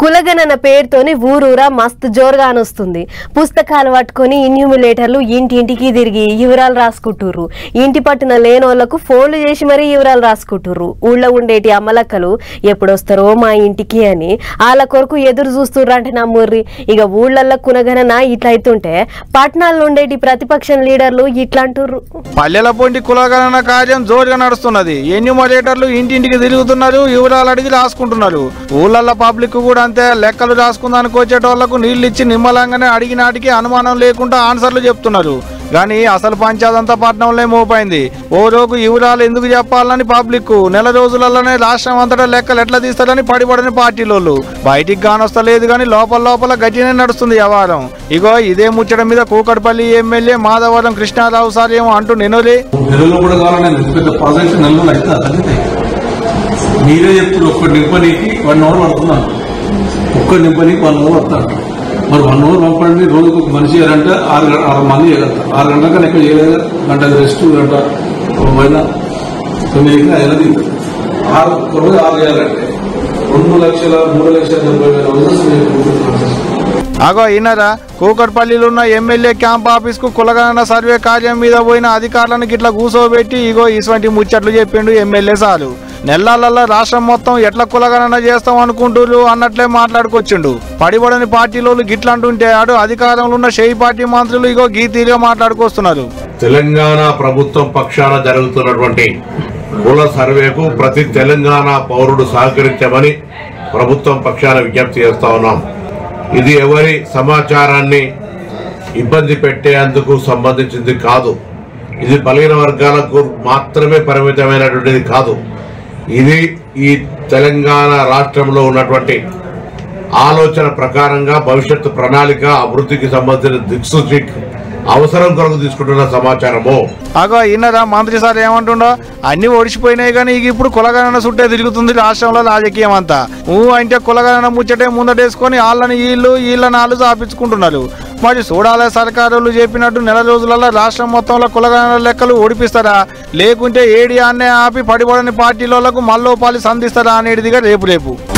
కులగణన పేరుతోని ఊరూరా మస్తు జోరుగా అనొస్తుంది పుస్తకాలు పట్టుకొని ఇన్యూమిలేటర్లు ఇంటింటికి తిరిగి వివరాలు రాసుకుంటుర్రు ఇంటి పట్టున లేనోళ్లకు ఫోన్లు చేసి మరీ వివరాలు రాసుకుంటుర్రు ఊళ్ళో ఉండేటి అమ్మలక్కలు ఎప్పుడొస్తారో మా ఇంటికి అని వాళ్ళ కొరకు ఎదురు చూస్తుర్రు అంటే నమ్ముర్రి ఇక ఊళ్ళల్లో కులగణన ఇట్లా అవుతుంటే పట్టణాల్లో ఉండేటి ప్రతిపక్షం లీడర్లు ఇట్లా అంటుర్రు పల్లెల పొంటి కులగణన కార్యం జోరుగా నడుస్తున్నది ఎన్యూమరేటర్లు ఇంటింటికి తిరుగుతున్నారు వివరాలు అడిగి రాసుకుంటున్నారు ఊళ్ళల్లో పబ్లిక్ కూడా అంతే లెక్కలు రాసుకుందానికి వచ్చేటోళ్లకు నీళ్ళు ఇచ్చి నిమ్మలంగానే అడిగినాటికి అనుమానం లేకుండా ఆన్సర్లు చెప్తున్నారు కానీ అసలు పంచాదంతా పట్నంలో మోపైంది ఓ రోజు వివరాలు ఎందుకు చెప్పాలని పబ్లిక్ నెల రోజులలోనే రాష్ట్రం అంతటా లెక్కలు ఎట్లా తీస్తారని పడిపడని పార్టీలోళ్ళు బయటికి కానొస్తలేదు కానీ లోపల లోపల గట్టినే నడుస్తుంది వ్యవహారం ఇగో ఇదే ముచ్చట మీద కూకట్పల్లి ఎమ్మెల్యే మాధవరం కృష్ణారావు సార్ ఏమో అంటూ నినోలే నెలలో కూడా కావాలని ఎంత పెద్ద ప్రాజెక్ట్ నెలలో అయితే అదే మీరే చెప్తారు ఒక్క నింపనీకి వన్ అవర్ పడుతున్నాను ఒక్క నింపనీకి వన్ అవర్ పడుతున్నాను మరి వన్ అవర్ పంపండి రోజుకు ఒక మనిషి చేయాలంటే ఆరు గంట ఆరు మంది చేయగలుగుతారు ఆరు గంటల కన్నా ఎక్కువ చేయలేదు గంట రెస్ట్ గంట ఒక పైన తొమ్మిది ఐదు దిగుతారు ఆరు ఒక రోజు ఆరు చేయాలంటే రెండు లక్షల మూడు లక్షల డెబ్బై వేల రోజులు మీరు కూర్చుంటున్నారు. అగో ఈయనరా కూకట్పల్లిలో ఉన్న ఎమ్మెల్యే క్యాంప్ ఆఫీస్ కు కులగణన సర్వే కార్యం మీద పోయిన అధికారులను గిట్లా కూసోబెట్టి ఇగో ఇటువంటి ముచ్చట్లు చెప్పిండు ఎమ్మెల్యే సారు నెలలలో రాష్ట్రం మొత్తం ఎట్లా కులగణన చేస్తాం అనుకుంటున్నారు అన్నట్లే మాట్లాడుకొచ్చిండు పడిబడని పార్టీలోళ్ళు గిట్లా అంటుంటే ఆడు అధికారంలో ఉన్న షేయి పార్టీ మంత్రులు ఇగో గీతీగా మాట్లాడుకొస్తున్నారు తెలంగాణ ప్రభుత్వం పక్షాన జరుగుతున్నటువంటి కుల సర్వేకు ప్రతి తెలంగాణ పౌరుడు సహకరించమని ప్రభుత్వం పక్షాన విజ్ఞప్తి చేస్తా ఉన్నాం ఇది ఎవరి సమాచారాన్ని ఇబ్బంది పెట్టేందుకు సంబంధించింది కాదు ఇది బలహీన వర్గాలకు మాత్రమే పరిమితమైనటువంటిది కాదు ఇది ఈ తెలంగాణ రాష్ట్రంలో ఉన్నటువంటి ఆలోచన ప్రకారంగా భవిష్యత్తు ప్రణాళిక అభివృద్ధికి సంబంధించిన దిక్సూచి అవసరం కొరకు తీసుకుంటున్న సమాచారము అగో ఈయనరా మంత్రి సార్ ఏమంటుండో అన్ని ఓడిచిపోయినాయి కానీ ఇక ఇప్పుడు కులగణన చుట్టే తిరుగుతుంది రాష్ట్రంలో రాజకీయం అంతా ఊ అంటే కులగణన ముచ్చటే ముందటేసుకొని వాళ్ళని వీళ్ళు వీళ్ళని వాళ్ళు చాపించుకుంటున్నారు మరి చూడాలి సర్కారులు చెప్పినట్టు నెల రోజులలో రాష్ట్రం మొత్తంలో కులగణన లెక్కలు ఓడిపిస్తారా లేకుంటే ఏడి అన్నే ఆపి పడిపడని పార్టీలకు మళ్ళీ పాలి సంధిస్తారా అనేటిదిగా రేపు రేపు